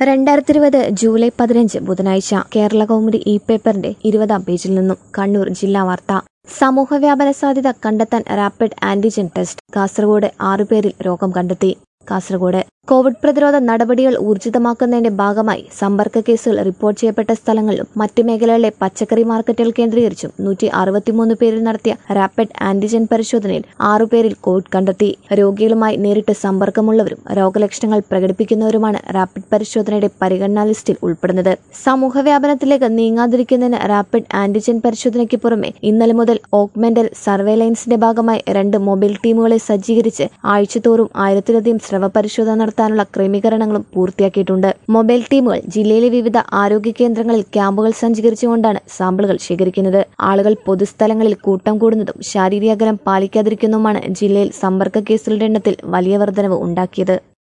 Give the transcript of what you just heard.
രണ്ടായിരത്തി ഇരുപത് ജൂലൈ പതിനഞ്ച് ബുധനാഴ്ച കേരള കൗമുദി ഇ പേപ്പറിന്റെ ഇരുപതാം പേജിൽ നിന്നും കണ്ണൂർ ജില്ലാ വാർത്ത സമൂഹവ്യാപന സാധ്യത കണ്ടെത്താൻ റാപ്പിഡ് ആന്റിജൻ ടെസ്റ്റ് കാസർഗോഡ് ആറുപേരിൽ രോഗം കണ്ടെത്തി കാസർഗോഡ് കോവിഡ് പ്രതിരോധ നടപടികൾ ഊർജിതമാക്കുന്നതിന്റെ ഭാഗമായി സമ്പർക്ക കേസുകൾ റിപ്പോർട്ട് ചെയ്യപ്പെട്ട സ്ഥലങ്ങളിലും മറ്റ് മേഖലകളിലെ പച്ചക്കറി മാർക്കറ്റുകൾ കേന്ദ്രീകരിച്ചും നൂറ്റി അറുപത്തിമൂന്ന് പേരിൽ നടത്തിയ റാപ്പിഡ് ആന്റിജൻ പരിശോധനയിൽ ആറുപേരിൽ കോവിഡ് കണ്ടെത്തി രോഗികളുമായി നേരിട്ട് സമ്പർക്കമുള്ളവരും രോഗലക്ഷണങ്ങൾ പ്രകടിപ്പിക്കുന്നവരുമാണ് റാപ്പിഡ് പരിശോധനയുടെ പരിഗണനാ ലിസ്റ്റിൽ ഉൾപ്പെടുന്നത് സമൂഹവ്യാപനത്തിലേക്ക് നീങ്ങാതിരിക്കുന്നതിന് റാപ്പിഡ് ആന്റിജൻ പരിശോധനയ്ക്ക് പുറമെ ഇന്നലെ മുതൽ ഓക്മെന്റൽ സർവേലൻസിന്റെ ഭാഗമായി രണ്ട് മൊബൈൽ ടീമുകളെ സജ്ജീകരിച്ച് ആഴ്ചതോറും ആയിരത്തിലധികം സ്രവ പരിശോധന നടത്താനുള്ള ക്രമീകരണങ്ങളും പൂർത്തിയാക്കിയിട്ടുണ്ട് മൊബൈൽ ടീമുകൾ ജില്ലയിലെ വിവിധ ആരോഗ്യ കേന്ദ്രങ്ങളിൽ ക്യാമ്പുകൾ സജ്ജീകരിച്ചുകൊണ്ടാണ് സാമ്പിളുകൾ ശേഖരിക്കുന്നത് ആളുകൾ പൊതുസ്ഥലങ്ങളിൽ കൂട്ടം കൂടുന്നതും ശാരീരിക അകലം പാലിക്കാതിരിക്കുന്നതുമാണ് ജില്ലയിൽ സമ്പർക്ക കേസുകളുടെ എണ്ണത്തിൽ വലിയ വർധനവ് ഉണ്ടാക്കിയത്